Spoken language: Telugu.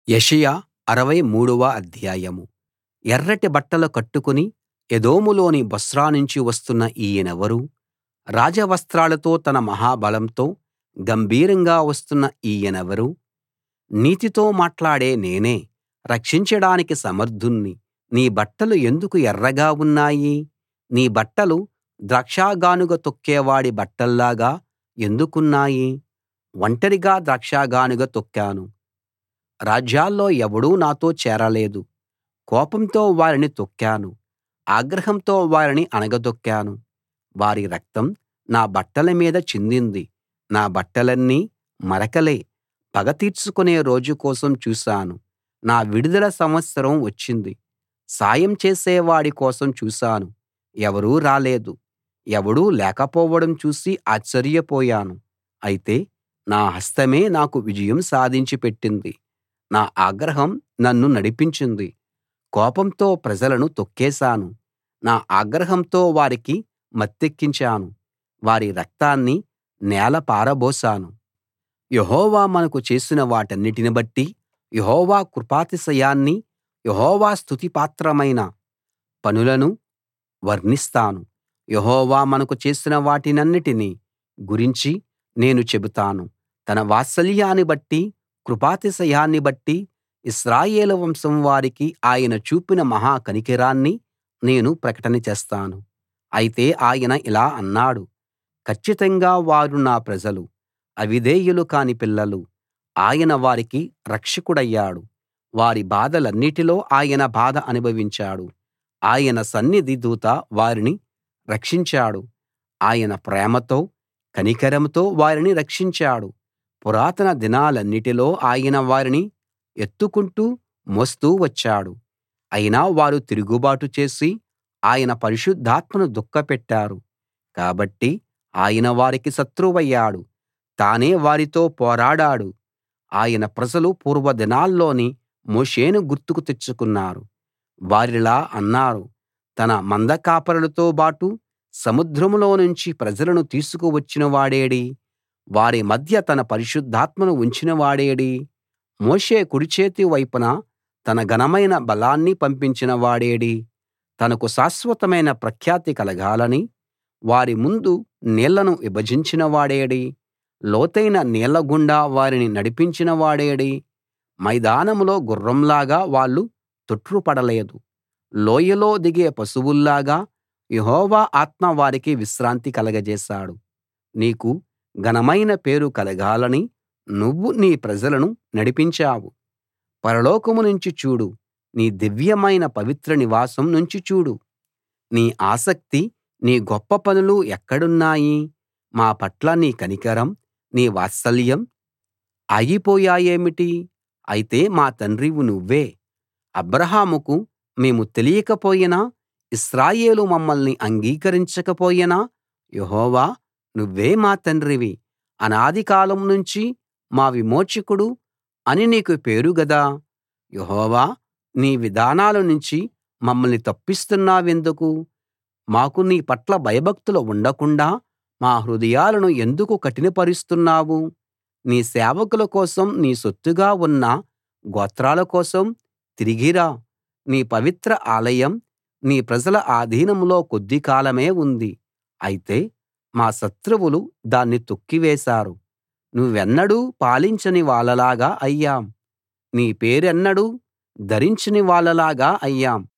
యెషయా అరవై మూడవ అధ్యాయం ఎర్రటి బట్టలు కట్టుకుని ఎదోములోని బొస్రా నుంచి వస్తున్న ఈయనెవరు రాజవస్త్రాలతో తన మహా బలంతో గంభీరంగా వస్తున్న ఈయనెవరు నీతితో మాట్లాడే నేనే రక్షించడానికి సమర్థుణ్ణి నీ బట్టలు ఎందుకు ఎర్రగా ఉన్నాయి నీ బట్టలు ద్రాక్షగానుగ తొక్కేవాడి బట్టల్లాగా ఎందుకున్నాయి ఒంటరిగా ద్రాక్షగానుగ తొక్కాను రాజ్యాల్లో ఎవడూ నాతో చేరలేదు కోపంతో వారిని తొక్కాను ఆగ్రహంతో వారిని అణగదొక్కాను వారి రక్తం నా బట్టల మీద చిందింది నా బట్టలన్నీ మరకలే పగ తీర్చుకునే రోజు కోసం చూశాను నా విడుదల సంవత్సరం వచ్చింది సాయం చేసేవాడి కోసం చూశాను ఎవరూ రాలేదు ఎవడూ లేకపోవడం చూసి ఆశ్చర్యపోయాను అయితే నా హస్తమే నాకు విజయం సాధించి పెట్టింది నా ఆగ్రహం నన్ను నడిపించింది కోపంతో ప్రజలను తొక్కేశాను నా ఆగ్రహంతో వారికి మత్తెక్కించాను వారి రక్తాన్ని నేల పారబోశాను యెహోవా మనకు చేసిన వాటన్నిటిని బట్టి యెహోవా కృపాతిశయాన్ని యెహోవా స్తుతిపాత్రమైన పనులను వర్ణిస్తాను యెహోవా మనకు చేసిన వాటన్నిటిని గురించి నేను చెబుతాను తన వాత్సల్యాన్ని బట్టి కృపాతిశయాన్ని బట్టి ఇశ్రాయేలు వంశం వారికి ఆయన చూపిన మహా కనికరాన్ని నేను ప్రకటన చేస్తాను అయితే ఆయన ఇలా అన్నాడు కచ్చితంగా వారు నా ప్రజలు అవిధేయులు కాని పిల్లలు ఆయన వారికి రక్షకుడయ్యాడు వారి బాధలన్నిటిలో ఆయన బాధ అనుభవించాడు ఆయన సన్నిధి దూత వారిని రక్షించాడు ఆయన ప్రేమతో కనికరంతో వారిని రక్షించాడు పురాతన దినాలన్నిటిలో ఆయన వారిని ఎత్తుకుంటూ మోస్తూ వచ్చాడు అయినా వారు తిరుగుబాటు చేసి ఆయన పరిశుద్ధాత్మను దుఃఖపెట్టారు కాబట్టి ఆయన వారికి శత్రువయ్యాడు తానే వారితో పోరాడాడు ఆయన ప్రజలు పూర్వదినాల్లోని మోషేను గుర్తుకు తెచ్చుకున్నారు వారిలా అన్నారు తన మందకాపరులతో బాటు సముద్రంలో నుంచి ప్రజలను తీసుకు వచ్చిన వాడేడి వారి మధ్య తన పరిశుద్ధాత్మను ఉంచిన వాడేడి మోషే కుడిచేతి వైపున తన ఘనమైన బలాన్ని పంపించిన వాడేడి తనకు శాశ్వతమైన ప్రఖ్యాతి కలగాలని వారి ముందు నీళ్లను విభజించిన వాడేడి లోతైన నీళ్ల గుండా వారిని నడిపించిన వాడేడి మైదానంలో గుర్రంలాగా వాళ్ళు తొట్రుపడలేదు లోయలో దిగే పశువుల్లాగా యెహోవా ఆత్మ వారికి విశ్రాంతి కలగజేశాడు నీకు ఘనమైన పేరు కలగాలని నువ్వు నీ ప్రజలను నడిపించావు పరలోకం నుంచి చూడు నీ దివ్యమైన పవిత్ర నివాసం నుంచి చూడు నీ ఆసక్తి నీ గొప్ప పనులు ఎక్కడున్నాయి మా పట్ల నీ కనికరం నీ వాత్సల్యం ఆగిపోయాయేమిటి అయితే మా తండ్రివి నువ్వే అబ్రాహాముకు మేము తెలియకపోయినా ఇశ్రాయేలు మమ్మల్ని అంగీకరించకపోయినా యెహోవా నువ్వే మా తండ్రివి అనాది కాలం నుంచి మా విమోచకుడు అని నీకు పేరు గదా యెహోవా నీ విధానాల నుంచి మమ్మల్ని తప్పిస్తున్నావెందుకు మాకు నీ పట్ల భయభక్తులు ఉండకుండా మా హృదయాలను ఎందుకు కఠినపరుస్తున్నావు నీ సేవకుల కోసం నీ సొత్తుగా ఉన్న గోత్రాల కోసం తిరిగి రా నీ పవిత్ర ఆలయం నీ ప్రజల ఆధీనంలో కొద్ది కాలమే ఉంది అయితే మా శత్రువులు దాన్ని తొక్కివేశారు నువ్వెన్నడూ పాలించని వాళ్ళలాగా అయ్యాం నీ పేరెన్నడూ ధరించని వాళ్ళలాగా అయ్యాం